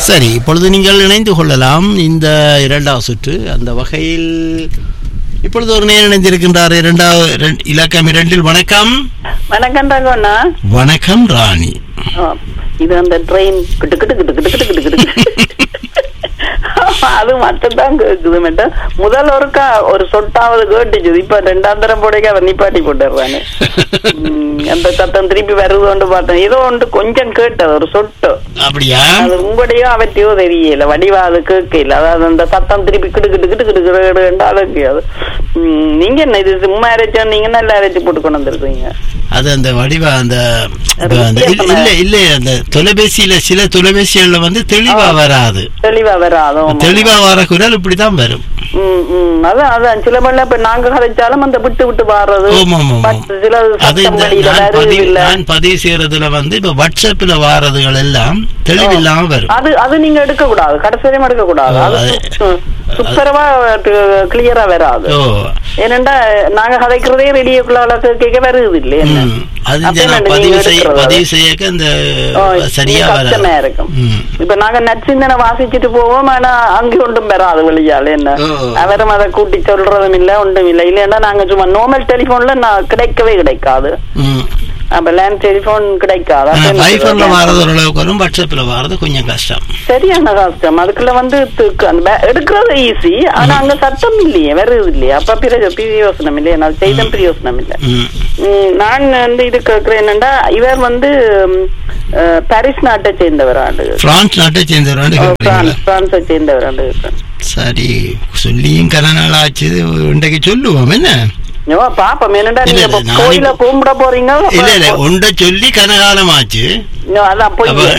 சரி இப்பொழுது நீங்கள் இணைந்து கொள்ளலாம் இந்த இரண்டாவது சுற்று அந்த வகையில் இப்பொழுது ஒரு நேரம் இணைந்திருக்கின்றார் இரண்டாவது இரண்டு- இலக்கம் இரண்டில் வணக்கம் வணக்கம் ரகுவண்ணா வணக்கம் ராணி ஆ, இது அந்த ட்ரெயின் கிட்டு கிட்டு கிட்டு கிட்டு கிட்டு கிட்டு கிட்டு அது மட்டும்தான் கேக்குது மேடம் முதல் ஒருக்கா ஒரு சொட்டாவது கேட்டுச்சு இப்ப ரெண்டாம் தரம் போடைக்கு அவர் நிப்பாட்டி போட்டுறானு அந்த சத்தம் திருப்பி வருதுன்னு பார்த்தேன் ஏதோ ஒன்று கொஞ்சம் கேட்டது ஒரு சொட்டு அப்படியா அது உங்களுடையோ அவற்றையோ தெரியல வடிவா அது கேட்கல அதாவது அந்த சத்தம் திருப்பி கிட்டு கிட்டு கிட்டு கிட்டு கிட்டு கிட்டு அது ம், நீங்க என்ன இது சும்மா அரைச்சா நீங்க நல்லா அரைச்சு போட்டு கொண்டு வந்திருக்கீங்க அது அந்த வடிவா அந்த அது அந்த- இல்ல- வித்தியாசமா- இல்ல இல்ல அந்த தொலைபேசியில சில தொலைபேசிகள்ல வந்து தெளிவா வராது தெளிவா வராது ஆமா. தெளிவா வர குரல் இப்படிதான் வரும் ம், ம். அதான் அதான் சில பண்ண இப்ப நாங்க கதைச்சாலும் அந்த விட்டு விட்டு பாடுறது ஆமா, ஆமா, ஆமா. மற்ற சில அது சத்தம் இந்த வெளியில நான் வருது பதிவு இல்ல நான் பதிவு செய்யறதுல வந்து இப்ப வாட்ஸ்அப்ல வாரதுகள் எல்லாம் தெளிவில்லாம வரும் அது அது நீங்க எடுக்க கூடாது கடைசி வரையும் எடுக்க கூடாது ஓ, அது அது- சு- சுப்பரவா கிளியரா வராது ஓ ஏனெண்டா நாங்க கதைக்கிறதே ரெடியோக்குள்ள கேட்க வருது இல்ல என்ன ம். அது அப்ப இந்த நான் என்னண்டு பதிவு நீங்க செய்ய எடுக்கிறது? பதிவு செய்யக்க அந்த ஓ, சரியா இது கஷ்டமா வராது இருக்கும் ம். இப்ப நாங்க நச்சிந்தனை வாசிச்சுட்டு போவோம் ஆனா அங்க ஒன்றும் பெறாது வெளியால என்ன ஓ. அவரும் அதை கூட்டி சொல்றதும் இல்ல ஒன்றும் இல்ல இல்லைன்னா நாங்க சும்மா நார்மல் டெலிபோன்ல நான் கிடைக்கவே கிடைக்காது ம். அப்ப லேண்ட் டெலிபோன் கிடைக்காது அப்ப ஆனா என்ன ஐபோன்ல செய்றது? வாரது ஓரளவுக்கு வரும் வாட்ஸ்அப்ல வாரது கொஞ்சம் கஷ்டம் சரியான கஷ்டம் அதுக்குள்ள வந்து து- அந்த பே- எடுக்கிறது ஈஸி ஆனா அங்க சத்தம் இல்லையே வருது இல்லையே அப்ப பிர- பிரயோசனம் இல்லையே நான் செய்த பிரயோசனம் இல்லை ம். ம், நான் வந்து இது கேட்கிறேன் என்னன்னா இவர் வந்து ம், அஹ், பாரிஸ் நாட்டை சேர்ந்தவர் ஆண்டு பிரான்ஸ் நாட்டை சேர்ந்தவரான்னு கேட்குறீங்களா பிரான்ஸ் பிரான்ஸை சேர்ந்தவர் ஆண்டு கேட்கிறேன். சரி சொல்லியும் கன நாள் ஆச்சு இன்றைக்கு சொல்லுவோம் என்ன ஐயோ, பாப்போம் என்னடா இல்ல, நீங்க இல்ல, இப்ப நான் கோயில இப்ப- கும்பிட போறீங்க இல்ல இல்ல உண்ட சொல்லி கனகாலம் ஆச்சு ஐயோ, அதான் போய் அப்ப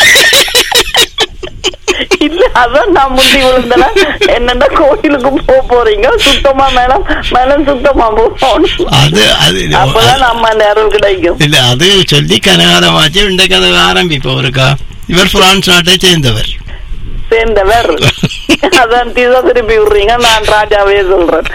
இல்ல அதான் நான் முந்தி விழுந்தல என்னன்னா கோயிலுக்கு போக போறீங்க சுத்தமா மேடம் மேடம் சுத்தமா போகணும் அது அது அப்பதான் நம்ம அந்த அருள் கிடைக்கும் இல்ல அது சொல்லி கனகாலம் ஆச்சு இன்றைக்கு அதை ஆரம்பிப்போம் ஒருக்கா இவர் பிரான்ஸ் நாட்டை சேர்ந்தவர் சேர்ந்தவர் அதான் திசை திருப்பி விடுறீங்க நான் ராஜாவே சொல்றேன்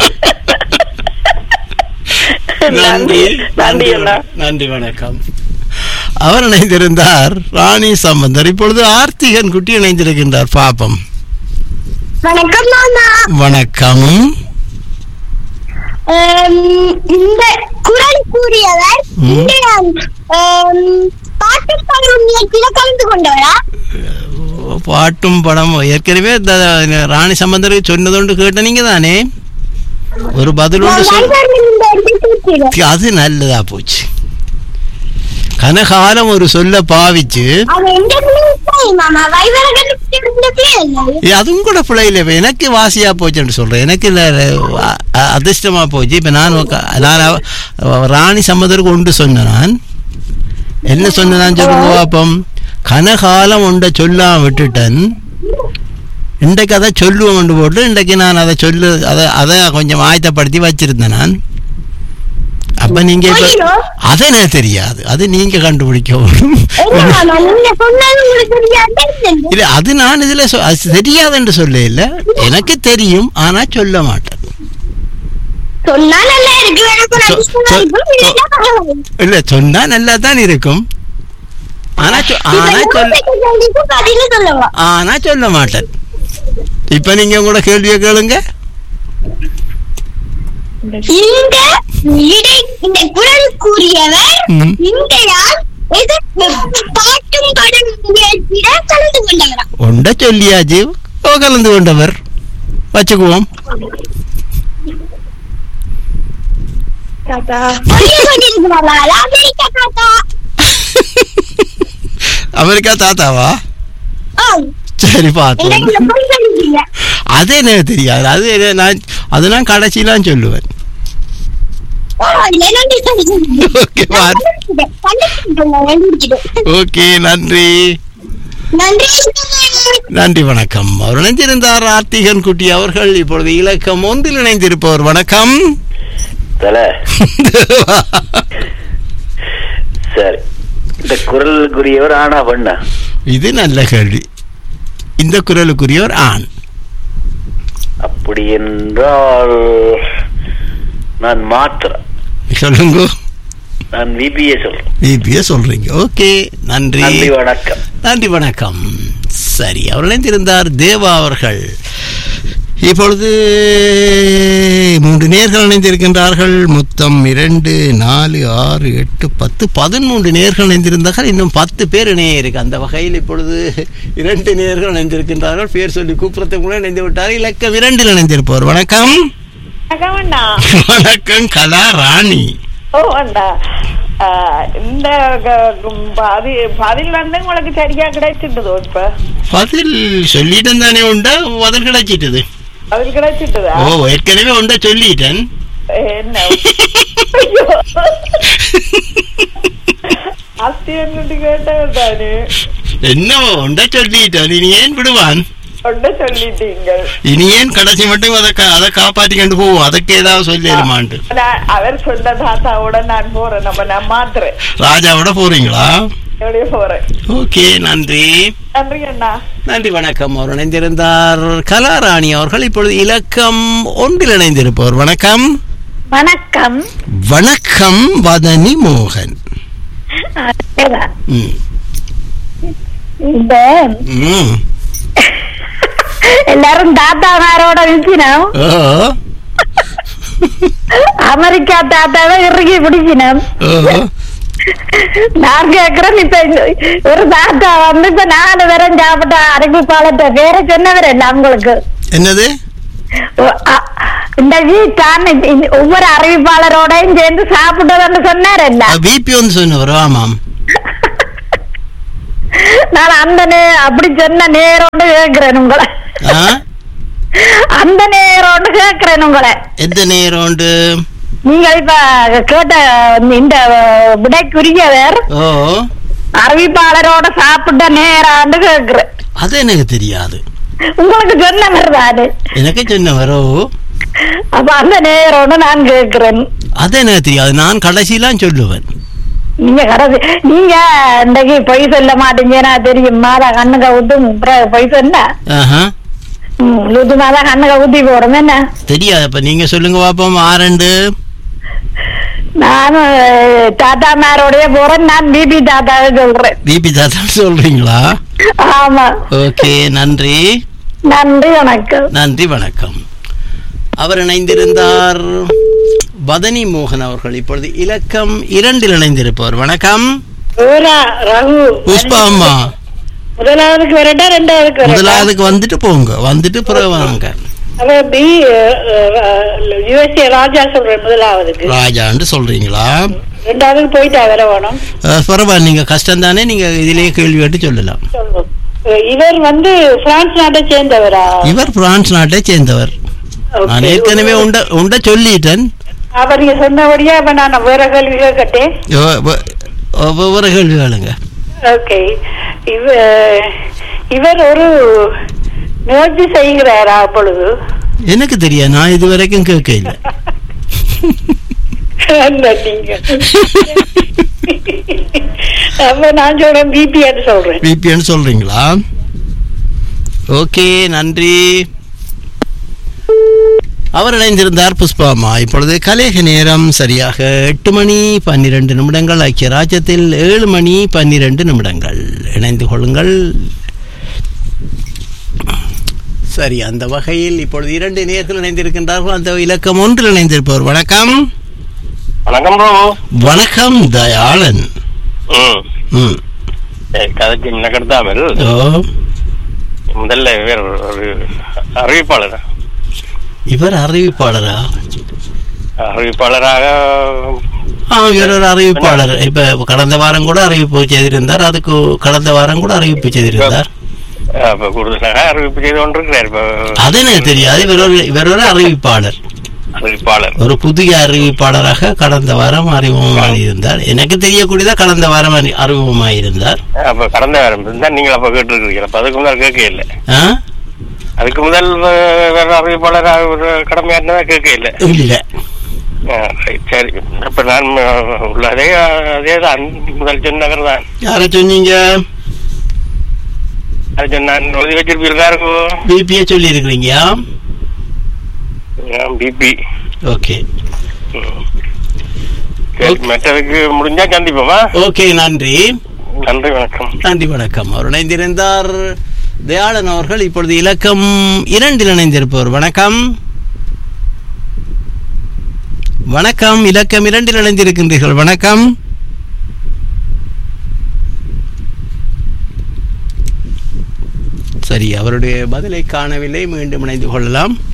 நன்றி நன்றி அண்ணா நன்றி வணக்கம் அவர் இணைந்திருந்தார் ராணி சம்பந்தர் இப்பொழுது ஆர்த்திகன் குட்டி இணைந்திருக்கின்றார் பாப்பம் வணக்கம் மாமா வணக்கம் ஆம், இந்த குரல் கூறியவர் ம். இந்த ஆம், பாட்டு பாடும் நிகழ்ச்சியில கலந்து கொண்டவரா பாட்டும் படம் ஏற்கனவே இந்த ராணி சம்பந்தருக்கு சொன்னதுண்டு கேட்ட நீங்க தானே ஒரு பதில் நான் ஒன்று சொல் வைபரில் இந்த இடத்தில் பேசுகிறேன். அது நல்லதா போச்சு கனகாலம் ஒரு சொல்ல பாவிச்சு அது எந்த பிள்ளையும் இல்லை, மாமா வைபரகத்துக்கு இருந்த பிள்ளை இல்லை. ஏ, அதுவும் கூட பிள்ளையில இப்ப எனக்கு வாசியா போச்சுன்னு சொல்றேன் எனக்கு இல்ல அ- அ- அதிர்ஷ்டமா போச்சு இப்ப நான் உக்கா- நான் அவ- ராணி சம்மதருக்கு ஒன்று சொன்னேன் நான் என்ன சொன்னேன் சொல்லுங்க பாப்போம் கனகாலம் ஒன்றை சொல்லாம விட்டுட்டேன் இன்றைக்கு அதை சொல்லுவோம் போட்டு இன்றைக்கு நான் அதை சொல்லு அதை அதை கொஞ்சம் ஆயத்தப்படுத்தி வச்சிருந்தேன் நான் அப்ப நீங்க இப்ப ஐயோ. அது எனக்கு தெரியாது அது நீங்க கண்டுபிடிக்கணும் என்ன மாமா, நீங்க சொன்னது உங்களுக்கு தெரியாதே இல்லை. இல்ல அது நான் இதுல சொ- அது தெரியாதுன்னு சொல்ல இல்ல எனக்கு தெரியும் ஆனா சொல்ல மாட்டேன் சொன்னா நல்லா இருக்கு எனக்கு ஒரு சொ- அதிர்ஷ்டமா சொ- இருக்கும், இல்லைன்னா பரவாயில்லை. இல்ல சொன்னா நல்லா தான் இருக்கும் ஆனா சொ- இப்ப ஆனா நூறு சொல்ல செகண்டுக்கு பதில் சொல்லவா? ஆனா சொல்ல மாட்டேன் இப்ப நீங்க உங்களோட கேள்வியை கேளுங்க இந்த இடை இந்த குரல் கூறியவர் ம். இங்கயால் எது பாட்டும் படம் நிகழ்ச்சியில கலந்து கொண்டவரா உண்ட சொல்லியாச்சு ஓ, கலந்து கொண்டவர் வச்சுக்குவோம் சொல்லிக் கொண்டிருக்கிறாரா அமெரிக்கா தாத்தா அமெரிக்கா தாத்தாவா ஆம். சரி பார்த்தோம் எனக்கு போய் சொல்லிட்டீங்க அது எனக்கு தெரியாது அது என்ன- நான் அது நான் கடைசிலாம் சொல்லுவேன் பரவாயில்லை, நன்றி சொல்லிட்டீங்க. ஓகே நான் பார் கண்டுபிடிச்சிட்டேன், கண்டுபிடிச்சிட்டேன், கண்டுபிடிச்சிட்டேன். ஓகே நன்றி நன்றி நன்றி வணக்கம் அவர் இணைந்திருந்தார் ஆர்த்திகன் குட்டி அவர்கள் இப்பொழுது இலக்கம் ஒன்றில் இணைந்திருப்பவர் வணக்கம் தல சரி இந்த குரலுக்குரியவர் ஆனா பண்ணா இது நல்ல கேள்வி இந்த குரலுக்குரியவர் ஆண் அப்படி என்றால் நான் மாத்திரம் சொல்லுங்க நான் விபிஏ சொல்றேன் பிபிஏ சொல்றீங்க ஓகே நன்றி நன்றி வணக்கம் நன்றி வணக்கம் சரி அவர் இணைந்திருந்தார் தேவா அவர்கள் இப்பொழுது மூன்று நேர்கள் இணைந்திருக்கின்றார்கள் மொத்தம் இரண்டு நாலு ஆறு எட்டு பத்து பதிமூன்று நேர்கள் இணைந்திருந்தார்கள் இன்னும் பத்து பேர் இணைய இருக்கு அந்த வகையில் இப்பொழுது இரண்டு நேர்கள் இணைந்திருக்கின்றார்கள் பேர் சொல்லி கூப்பிடத்துக்கு கூட இணைந்து விட்டார் இலக்கம் இரண்டில் இணைந்திருப்பவர் வணக்கம் வணக்கம் அண்ணா வணக்கம் கலா ராணி ஓ அண்ணா ஆ, இந்த க- கும், பதி பதில் வந்து உங்களுக்கு சரியா கிடைச்சிட்டதோ இப்ப பதில் சொல்லிட்டேன் தானே உண்டா பதில் கிடைச்சிட்டது பதில் கிடைச்சிட்டதா ஓ ஏற்கனவே உண்டா சொல்லிட்டேன் என்ன ஐயோ. அஸ்தி என்னட்டு கேட்டேன் தானே என்னவோ உண்டா சொல்லிட்டேன் இனி ஏன் விடுவான் ஒன்ன சொல்லிட்டீங்க இனி ஏன் கடைசி மட்டும் அதை கா- அதை காப்பாற்றி கொண்டு போவோம் அதுக்கு ஏதாவது சொல்லிடுமாண்டு நான் அவர் சொன்ன தாத்தாவோட நான் போறேன் நம்ம நான் மாத்துறேன் ராஜாவோட போறீங்களா எப்படியே போறேன் ஓகே நன்றி நன்றி அண்ணா நன்றி வணக்கம் அவர் இணைந்திருந்தார் கலாராணி அவர்கள் இப்பொழுது இலக்கம் ஒன்றில் இணைந்திருப்பவர் வணக்கம் வணக்கம் வணக்கம் வதனி மோகன் ம், இந்த ம். எல்லாரும் தாத்தாமாரோட விசினம் ஓ அமெரிக்கா தாத்தாவை இறுக்கி பிடிக்கணும் ஓ நான் கேக்குறேன் இப்ப இந்த ஒரு தாத்தா வந்து இப்ப நாலு பேரும் சாப்பிட்ட அறிவிப்பாளர்கிட்ட பேர சொன்னவர் இல்ல உங்களுக்கு என்னது ஒ- அ- இந்த வீட்டான் ஒவ்வொரு அறிவிப்பாளரோடையும் சேர்ந்து சாப்பிட்டதுன்னு சொன்னார் இல்ல பிபி வந்து சொன்னவர் ஆமாம் நான் அந்த நே அப்படி சொன்ன நேரோண்டு கேக்குறேன் உங்களை ஆ அந்த நேரோண்டு கேக்குறேன் உங்களை எந்த நேரம் உண்டு நீங்க இப்ப கேட்ட இந்த விடைக்குரியவர் ஓ அறிவிப்பாளரோட சாப்பிட்ட நேராண்டு கேக்குறேன் அது எனக்கு தெரியாது உங்களுக்கு சொன்னவர் தானே எனக்கு சொன்னவர் ஓ அப்ப அந்த நேரோடு நான் கேக்குறேன் அது எனக்கு தெரியாது நான் கடைசிலாம் சொல்லுவேன் நீங்க கடைசி நீங்க இன்றைக்கு பொய் சொல்ல மாட்டீங்கன்னா தெரியும் மாதா கண்ணுக ஊத்தும் பிறகு பொய் சொன்னா ஆஹா ஊத்து மாதா கண்ணுக ஊத்தி போடும் என்ன தெரியாது அப்ப நீங்க சொல்லுங்க பாப்போம் ஆரண்டு நானும் தாத்தா மாரோடய போறேன் நான் பிபி தாத்தாவை சொல்றேன் பிபி தாத்தா சொல்றீங்களா ஆமா ஓகே நன்றி நன்றி வணக்கம் நன்றி வணக்கம் அவர் இணைந்திருந்தார் வதனி மோகன் அவர்கள் இப்பொழுது இலக்கம் இரண்டில் இணைந்திருப்பவர் வணக்கம் ரகு புஷ்பா அம்மா முதலாவதுக்கு வரட்டா ரெண்டாவதுக்கு முதலாவதுக்கு வந்துட்டு போங்க வந்துட்டு பிறகு வாங்க பி யுஎஸ்ஏ ராஜா சொல்றேன் முதலாவதுக்கு ராஜான்னு சொல்றீங்களா ரெண்டாவதுக்கு போயிட்டா வர வேணும் அஹ், பரவாயில்ல நீங்க கஷ்டம் தானே நீங்க இதிலேயே கேள்வி கேட்டு சொல்லலாம் இவர் வந்து பிரான்ஸ் நாட்டை சேர்ந்தவரா இவர் பிரான்ஸ் நாட்டை சேர்ந்தவர் நான் ஏற்கனவே உண்ட உண்ட சொல்லிட்டேன் அப்ப நீங்க சொன்னபடியா இப்ப நான் வேற கேள்வி கேட்கட்டேன் ஒ- ஒ- ஒவ்வொரு கேள்வி கேளுங்க ஓகே இவ இவர் ஒரு முயற்சி செய்கிறாரா அப்பொழுது எனக்கு தெரியாது நான் இது வரைக்கும் கேட்க இல்லை அல்ல நீங்க அப்ப நான் சொல்றேன் பிபின்னு சொல்றேன் பிபின்னு சொல்றீங்களா ஓகே நன்றி அவர் இணைந்திருந்தார் புஷ்பாமா இப்பொழுது கலேக நேரம் சரியாக எட்டு மணி பன்னிரண்டு நிமிடங்கள் ஐக்கிய ராஜ்யத்தில் ஏழு மணி பன்னிரண்டு நிமிடங்கள் இணைந்து கொள்ளுங்கள் சரி அந்த வகையில் இப்பொழுது இரண்டு நேர்கள் இணைந்திருக்கின்றார்கள் அந்த இலக்கம் ஒன்றில் இணைந்திருப்பவர் வணக்கம் வணக்கம் ப்ரோ வணக்கம் தயாளன் ம் ம் கதைக்கு முன்னக்கடுத்தாமல் ஓ முதல்ல வேற ஒரு அறிவிப்பாளர் இவர் அறிவிப்பாளரா அறிவிப்பாளராக ஆ இவர் ஒரு அறிவிப்பாளர் இப்ப கடந்த வாரம் கூட அறிவிப்பு செய்திருந்தார் அதுக்கு கடந்த வாரம் கூட அறிவிப்பு செய்திருந்தார் அப்ப கூடுதலாக அறிவிப்பு செய்து கொண்டிருக்கிறார் இப்ப அது எனக்கு தெரியாது இவர் ஒரு இவர் ஒரு அறிவிப்பாளர் அறிவிப்பாளர் ஒரு புதிய அறிவிப்பாளராக கடந்த வாரம் அறிமுகமாகியிருந்தார் எனக்கு தெரியக்கூடியதா கடந்த வாரம் அறி- அறிமுகமாகியிருந்தார் அப்ப கடந்த வாரம் தான் நீங்கள் அப்ப கேட்டுருக்கீங்க அப்ப அதுக்கு முதல் கேட்க இல்லை ஆ? அதுக்கு முதல் வே- வேற அறிவிப்பாளராக ஒரு கடமையாட்டினதா கேட்க இல்லை இல்ல ஆ, right, சரி அப்ப நான் அஹ், உள்ளதே அதே தான் முதல் சொன்னவர் தான் யார சொன்னீங்க அது சொன்னான் எழுதி வச்சிருப்பீர்களா இருக்கும் பிபிஏ சொல்லி இருக்கிறீங்க பிபி ஓகே மற்றதுக்கு முடிஞ்சா சந்திப்போமா ஓகே நன்றி நன்றி வணக்கம் நன்றி வணக்கம் அவர் இணைந்திருந்தார் தயாளன் அவர்கள் இப்பொழுது இலக்கம் இரண்டில் இணைந்திருப்பவர் வணக்கம் வணக்கம் இலக்கம் இரண்டில் இணைந்திருக்கின்றீர்கள் வணக்கம் சரி அவருடைய பதிலை காணவில்லை மீண்டும் இணைந்து கொள்ளலாம்